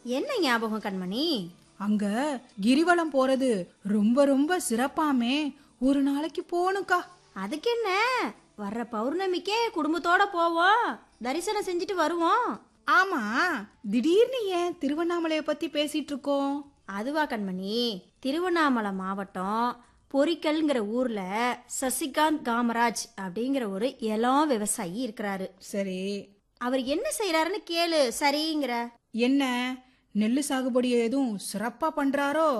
என்ன ஞாபகம் கண்மணி அங்க கிரிவலம் போறது ரொம்ப ரொம்ப சிறப்பாமே ஒரு நாளைக்கு போகணும்க்கா அதுக்கு என்ன வர்ற பௌர்ணமிக்கே குடும்பத்தோட போவோம் தரிசனம் செஞ்சுட்டு வருவோம் ஆமா திடீர்னு ஏன் திருவண்ணாமலைய பத்தி பேசிட்டு இருக்கோம் அதுவா கண்மணி திருவண்ணாமலை மாவட்டம் பொரிக்கல்ங்கிற ஊர்ல சசிகாந்த் காமராஜ் அப்படிங்கிற ஒரு இளம் விவசாயி இருக்கிறாரு சரி அவர் என்ன செய்யறாருன்னு கேளு சரிங்கிற என்ன நெல்லு சாகுபடி எதுவும் சிறப்பா பண்றாரோ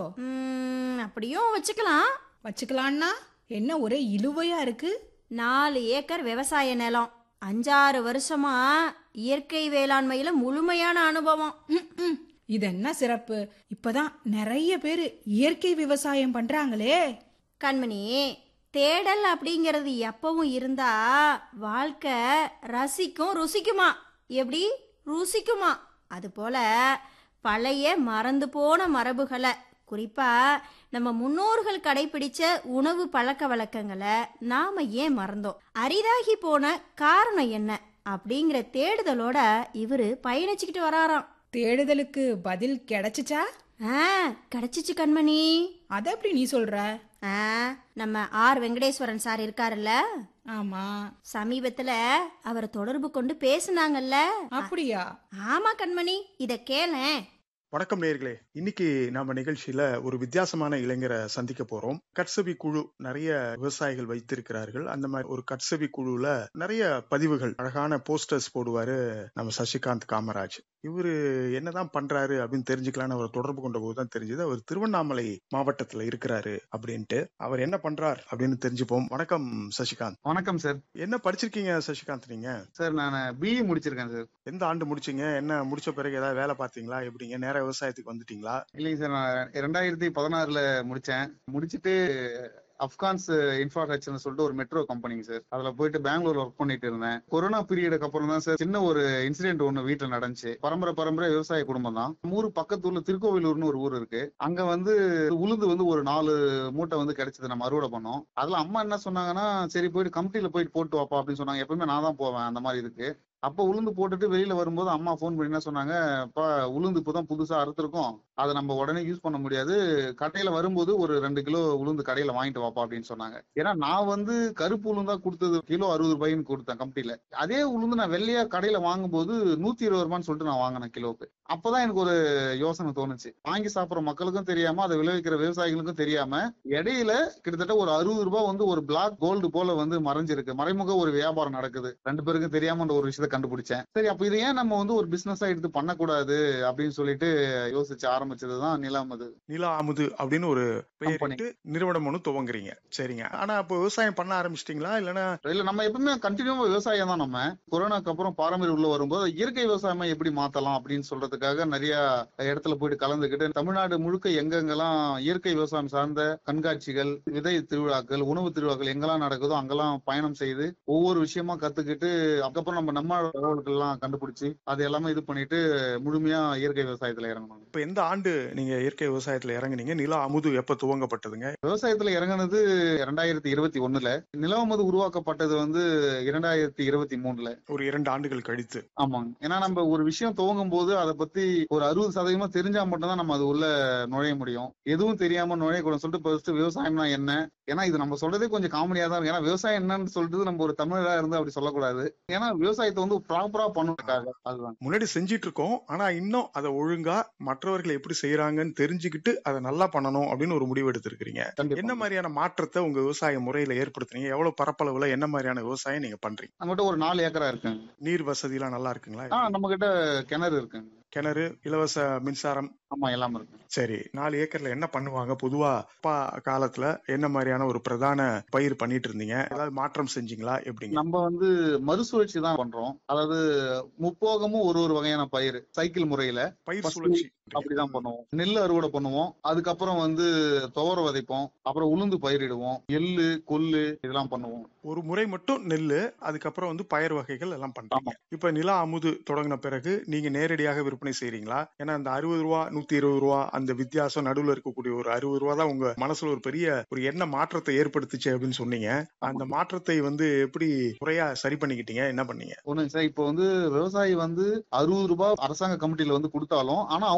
ம், அப்படியும் வச்சுக்கலாம் வச்சுக்கலான்னா என்ன ஒரே இழுவையா இருக்கு நாலு ஏக்கர் விவசாய நிலம் அஞ்சாறு வருஷமா இயற்கை வேளாண்மையில முழுமையான அனுபவம் ம், ம். இது என்ன சிறப்பு இப்பதான் நிறைய பேரு இயற்கை விவசாயம் பண்றாங்களே கண்மணி தேடல் அப்படிங்கிறது எப்பவும் இருந்தா வாழ்க்கை ரசிக்கும் ருசிக்குமா எப்படி ருசிக்குமா அதுபோல பழைய மறந்து போன மரபுகளை குறிப்பா நம்ம முன்னோர்கள் கடைபிடிச்ச உணவு பழக்க வழக்கங்களை நாம ஏன் மறந்தோம் அரிதாகி போன காரணம் என்ன அப்படிங்கிற தேடுதலோட இவரு பயணிச்சுக்கிட்டு வராராம் தேடுதலுக்கு பதில் கிடைச்சுச்சா ஆ கிடைச்சிச்சு கண்மணி அத எப்படி நீ சொல்ற ஆ, நம்ம ஆர் வெங்கடேஸ்வரன் சார் இருக்காருல்ல ஆமா சமீபத்துல அவரை தொடர்பு கொண்டு பேசுனாங்கல்ல அப்படியா ஆமா கண்மணி இத கேளேன் வணக்கம் நேர்களே இன்னைக்கு நம்ம நிகழ்ச்சியில ஒரு வித்தியாசமான இளைஞரை சந்திக்க போறோம் கட்சவி குழு நிறைய விவசாயிகள் வைத்திருக்கிறார்கள் அந்த மாதிரி ஒரு கட்சவி குழுல நிறைய பதிவுகள் அழகான போஸ்டர்ஸ் போடுவாரு நம்ம சசிகாந்த் காமராஜ் இவரு என்னதான் பண்றாரு அப்படின்னு தெரிஞ்சுக்கலாம்னு அவர் தொடர்பு கொண்ட போதுதான் தெரிஞ்சது அவர் திருவண்ணாமலை மாவட்டத்துல இருக்கிறாரு அப்படின்ட்டு அவர் என்ன பண்றார் அப்படின்னு தெரிஞ்சுப்போம் வணக்கம் சசிகாந்த் வணக்கம் சார் என்ன படிச்சிருக்கீங்க சசிகாந்த் நீங்க சார் நான் பிஇ முடிச்சிருக்கேன் சார் எந்த ஆண்டு முடிச்சீங்க என்ன முடிச்ச பிறகு ஏதாவது வேலை பார்த்தீங்களா எப்படிங்க நேர விவசாயத்துக்கு வந்துட்டீங்களா இல்லைங்க சார் நான் ரெண்டாயிரத்தி பதினாறுல முடிச்சேன் முடிச்சிட்டு அப்கான்ஸ் இன்ஃப்ராஸ்ட்ரக்சர்னு சொல்லிட்டு ஒரு மெட்ரோ கம்பெனிங்க சார் அதுல போயிட்டு பெங்களூர் ஒர்க் பண்ணிட்டு இருந்தேன் கொரோனா பீரியடுக்கு அப்புறம் தான் சார் சின்ன ஒரு இன்சிடென்ட் ஒண்ணு வீட்டுல நடந்துச்சு பரம்பரை பரம்பரை விவசாய குடும்பம் தான் நம்ம ஊர் பக்கத்து ஊர்ல திருக்கோவிலூர்னு ஒரு ஊர் இருக்கு அங்க வந்து உளுந்து வந்து ஒரு நாலு மூட்டை வந்து கிடைச்சது நம்ம அறுவடை பண்ணோம் அதுல அம்மா என்ன சொன்னாங்கன்னா சரி போயிட்டு கமிட்டில போயிட்டு போட்டு வாப்பா அப்படின்னு சொன்னாங்க எப்பவுமே நான் தான் போவேன் அந்த மாதிரி இருக்கு அப்ப உளுந்து போட்டுட்டு வெளியில வரும்போது அம்மா ஃபோன் பண்ணி என்ன சொன்னாங்க அப்பா உளுந்து இப்பதான் புதுசா அறுத்திருக்கோம் அதை நம்ம உடனே யூஸ் பண்ண முடியாது கடையில வரும்போது ஒரு ரெண்டு கிலோ உளுந்து கடையில வாங்கிட்டு வாப்பா அப்படின்னு சொன்னாங்க ஏன்னா நான் வந்து கருப்பு உளுந்தா கொடுத்தது கிலோ அறுபது ரூபாய்ன்னு கொடுத்தேன் கம்பெனில அதே உளுந்து நான் வெள்ளையா கடையில வாங்கும்போது நூத்தி இருபது ரூபான்னு சொல்லிட்டு நான் வாங்கினேன் கிலோவுக்கு அப்பதான் எனக்கு ஒரு யோசனை தோணுச்சு வாங்கி சாப்பிடுற மக்களுக்கும் தெரியாம அதை விளைவிக்கிற விவசாயிகளுக்கும் தெரியாம இடையில கிட்டத்தட்ட ஒரு அறுபது ரூபாய் வந்து ஒரு பிளாக் கோல்டு போல வந்து மறைஞ்சிருக்கு மறைமுக ஒரு வியாபாரம் நடக்குது ரெண்டு பேருக்கும் தெரியாம அந்த ஒரு விஷயத்த கண்டுபிடிச்சேன் சரி அப்ப இது ஏன் நம்ம வந்து ஒரு பிசினஸா எடுத்து பண்ணக்கூடாது அப்படின்னு சொல்லிட்டு யோசிச்சு ஆரம்பிச்சதுதான் நிலம் அது நிலா அமுது அப்படின்னு ஒரு Company. பெயரிட்டு நிறுவனம் ஒன்று துவங்குறீங்க சரிங்க ஆனா அப்போ விவசாயம் பண்ண ஆரம்பிச்சிட்டீங்களா இல்லைன்னா இல்ல நம்ம எப்பவுமே கண்டினியூவா விவசாயம் தான் நம்ம கொரோனாக்கு அப்புறம் பாரம்பரிய உள்ள வரும்போது இயற்கை விவசாயமா எப்படி மாத்தலாம் அப்படின்னு சொல்றதுக்காக நிறைய இடத்துல போயிட்டு கலந்துக்கிட்டு தமிழ்நாடு முழுக்க எங்கெங்கெல்லாம் இயற்கை விவசாயம் சார்ந்த கண்காட்சிகள் விதை திருவிழாக்கள் உணவு திருவிழாக்கள் எங்கெல்லாம் நடக்குதோ அங்கெல்லாம் பயணம் செய்து ஒவ்வொரு விஷயமா கத்துக்கிட்டு அதுக்கப்புறம் நம்ம நம்ம தகவல்கள் எல்லாம் கண்டுபிடிச்சு அது எல்லாமே இது பண்ணிட்டு முழுமையா இயற்கை விவசாயத்துல இறங்கணும் இப்ப எந்த ஆண்டு நீங்க இயற்கை விவசாயத்துல இறங்குனீங்க நிலா அமுது எப்ப துவங்கப்பட்டதுங்க விவசாயத்துல இறங்குனது இரண்டாயிரத்தி இருபத்தி ஒண்ணுல நிலவமது உருவாக்கப்பட்டது வந்து இரண்டாயிரத்தி இருபத்தி மூணுல ஒரு இரண்டு ஆண்டுகள் கழித்து ஆமாங்க ஏன்னா நம்ம ஒரு விஷயம் துவங்கும் போது அதை பத்தி ஒரு அறுபது சதவீதமா தெரிஞ்சா மட்டும்தான் நம்ம அது உள்ள நுழைய முடியும் எதுவும் தெரியாம நுழையக்கூடாது சொல்லிட்டு ஃபர்ஸ்ட் விவசாயம்னா என்ன ஏன்னா இது நம்ம சொல்றதே கொஞ்சம் காமெடியா தான் இருக்கு ஏன்னா விவசாயம் என்னன்னு சொல்லிட்டு நம்ம ஒரு தமிழரா இருந்து அப்படி சொல்லக்கூடாது ஏன்னா விவசாயத்தை வந்து ப்ராப்பரா பண்ணுறதுக்காக அதுதான் முன்னாடி செஞ்சிட்டு இருக்கோம் ஆனா இன்னும் அதை ஒழுங்கா மற்றவர்கள் எப்படி செய்யறாங்கன்னு தெரிஞ்சுக்கிட்டு அதை நல்லா பண்ணணும் அப்படின்னு ஒரு முடிவு எடுத்திருக்கிறீங்க கண்டிப்பா என்ன மாதிரியான மாற்றத்தை உங்க விவசாய முறையில ஏற்படுத்துறீங்க எவ்வளவு பரப்பளவுல என்ன மாதிரியான விவசாயம் நீங்க பண்றீங்க நம்மகிட்ட ஒரு நாலு ஏக்கரா இருக்குங்க நீர் வசதி எல்லாம் நல்லா இருக்குங்களா ஆஹ் நம்ம கிட்ட கிணறு இருக்குங்க கிணறு இலவச மின்சாரம் ஆமா எல்லாம் இருக்கு சரி நாலு ஏக்கர்ல என்ன பண்ணுவாங்க பொதுவா அப்பா காலத்துல என்ன மாதிரியான ஒரு பிரதான பயிர் பண்ணிட்டு இருந்தீங்க ஏதாவது மாற்றம் செஞ்சீங்களா எப்படிங்க நம்ம வந்து மறுசுழற்சி தான் பண்றோம் அதாவது முப்போகமும் ஒரு ஒரு வகையான பயிர் சைக்கிள் முறையில பயிர் First சுழற்சி அப்படிதான் பண்ணுவோம் நெல் அறுவடை பண்ணுவோம் அதுக்கப்புறம் வந்து துவர விதைப்போம் அப்புறம் உளுந்து பயிரிடுவோம் எள்ளு கொள்ளு இதெல்லாம் பண்ணுவோம் ஒரு முறை மட்டும் நெல்லு அதுக்கப்புறம் வந்து பயர் வகைகள் எல்லாம் பண்றாங்க இப்ப நிலா அமுது தொடங்கின பிறகு நீங்க நேரடியாக விற்பனை செய்றீங்களா ஏன்னா அந்த அறுபது ரூபா நூத்தி இருபது ரூபா அந்த வித்தியாசம் நடுவுல இருக்கக்கூடிய ஒரு அறுபது ரூபா தான் உங்க மனசுல ஒரு பெரிய ஒரு எண்ண மாற்றத்தை ஏற்படுத்துச்சு அப்படின்னு சொன்னீங்க அந்த மாற்றத்தை வந்து எப்படி முறையா சரி பண்ணிக்கிட்டீங்க என்ன பண்ணீங்க ஒண்ணு சார் இப்போ வந்து விவசாயி வந்து அறுபது ரூபாய் அரசாங்க கமிட்டில வந்து கொடுத்தாலும் ஆனா